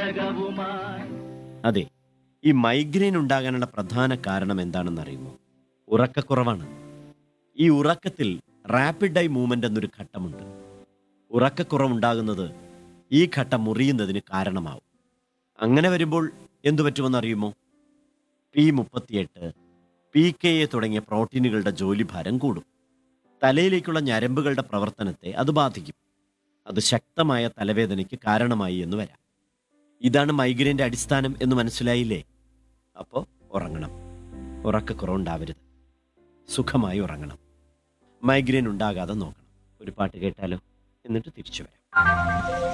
ജാലകവുമായി അതെ ഈ മൈഗ്രെയിൻ ഉണ്ടാകാനുള്ള പ്രധാന കാരണം എന്താണെന്ന് അറിയുമോ ഉറക്കക്കുറവാണ് ഈ ഉറക്കത്തിൽ റാപ്പിഡ് ഐ മൂവ്മെന്റ് എന്നൊരു ഘട്ടമുണ്ട് ഉറക്കക്കുറവുണ്ടാകുന്നത് ഈ ഘട്ടം മുറിയുന്നതിന് കാരണമാവും അങ്ങനെ വരുമ്പോൾ എന്തു പറ്റുമെന്ന് അറിയുമോ പി മുപ്പത്തിയെട്ട് പി കെ എ തുടങ്ങിയ പ്രോട്ടീനുകളുടെ ജോലിഭാരം കൂടും തലയിലേക്കുള്ള ഞരമ്പുകളുടെ പ്രവർത്തനത്തെ അത് ബാധിക്കും അത് ശക്തമായ തലവേദനയ്ക്ക് കാരണമായി എന്ന് വരാം ഇതാണ് മൈഗ്രെയിൻ്റെ അടിസ്ഥാനം എന്ന് മനസ്സിലായില്ലേ അപ്പോൾ ഉറങ്ങണം ഉറക്കക്കുറവുണ്ടാവരുത് സുഖമായി ഉറങ്ങണം മൈഗ്രെയിൻ ഉണ്ടാകാതെ നോക്കണം ഒരു പാട്ട് കേട്ടാലോ എന്നിട്ട് തിരിച്ചു വരാം